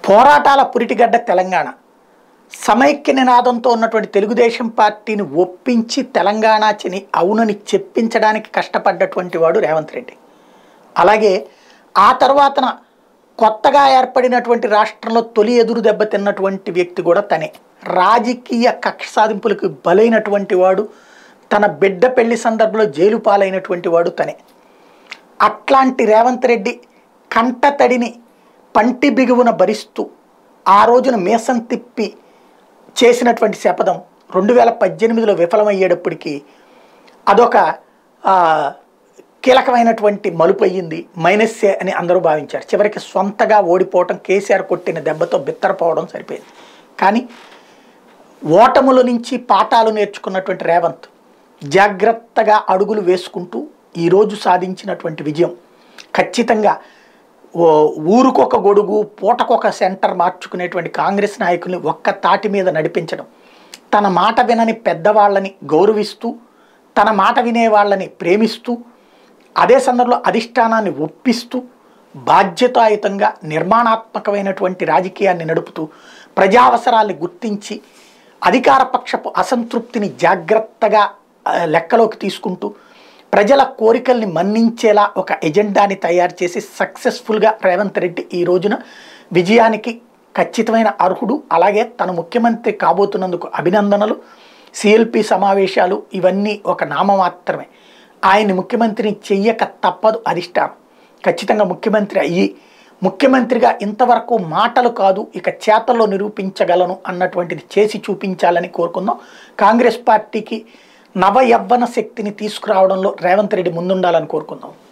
పోరాటాల పురిటిగడ్డ తెలంగాణ సమైక్య నినాదంతో ఉన్నటువంటి తెలుగుదేశం పార్టీని ఒప్పించి తెలంగాణని అవునని చెప్పించడానికి కష్టపడ్డటువంటి వాడు రేవంత్ రెడ్డి అలాగే ఆ తర్వాతన కొత్తగా ఏర్పడినటువంటి రాష్ట్రంలో తొలి ఎదురు దెబ్బ తిన్నటువంటి వ్యక్తి కూడా తనే రాజకీయ కక్ష సాధింపులకు బలైనటువంటి వాడు తన బిడ్డ పెళ్లి సందర్భంలో జైలు పాలైనటువంటి వాడు తనే అట్లాంటి రేవంత్ రెడ్డి కంటతడిని పంటి బిగువున భరిస్తూ ఆ రోజున మీసం తిప్పి చేసినటువంటి శపథం రెండు వేల పద్దెనిమిదిలో విఫలమయ్యేటప్పటికీ అదొక ఆ, కీలకమైనటువంటి మలుపు అయ్యింది మైనస్సే అని అందరూ భావించారు చివరికి సొంతగా ఓడిపోవటం కేసీఆర్ కొట్టిన దెబ్బతో బిత్తరపోవడం సరిపోయింది కానీ ఓటముల నుంచి పాఠాలు నేర్చుకున్నటువంటి రేవంత్ జాగ్రత్తగా అడుగులు వేసుకుంటూ ఈరోజు సాధించినటువంటి విజయం ఖచ్చితంగా ఓ ఊరుకొక గొడుగు పూటకొక సెంటర్ మార్చుకునేటువంటి కాంగ్రెస్ నాయకుల్ని ఒక్క తాటి మీద నడిపించడం తన మాట వినని పెద్దవాళ్ళని గౌరవిస్తూ తన మాట వినే వాళ్ళని ప్రేమిస్తూ అదే సందర్భంలో అధిష్టానాన్ని ఒప్పిస్తూ బాధ్యతాయుతంగా నిర్మాణాత్మకమైనటువంటి రాజకీయాన్ని నడుపుతూ ప్రజావసరాల్ని గుర్తించి అధికార పక్షపు అసంతృప్తిని జాగ్రత్తగా ఆ, లెక్కలోకి తీసుకుంటూ ప్రజల కోరికల్ని మన్నించేలా ఒక ఎజెండాని తయారు చేసి సక్సెస్ఫుల్గా రేవంత్ రెడ్డి ఈ రోజున విజయానికి ఖచ్చితమైన అర్హుడు అలాగే తను ముఖ్యమంత్రి కాబోతున్నందుకు అభినందనలు సిఎల్పి సమావేశాలు ఇవన్నీ ఒక నామ మాత్రమే ఆయన్ని ముఖ్యమంత్రిని చెయ్యక తప్పదు అధిష్టానం ఖచ్చితంగా ముఖ్యమంత్రి అయ్యి ముఖ్యమంత్రిగా ఇంతవరకు మాటలు కాదు ఇక చేతల్లో నిరూపించగలను అన్నటువంటిది చేసి చూపించాలని కోరుకుందాం కాంగ్రెస్ పార్టీకి నవ యవ్వన శక్తిని తీసుకురావడంలో రేవంత్ రెడ్డి ముందుండాలని కోరుకుందాం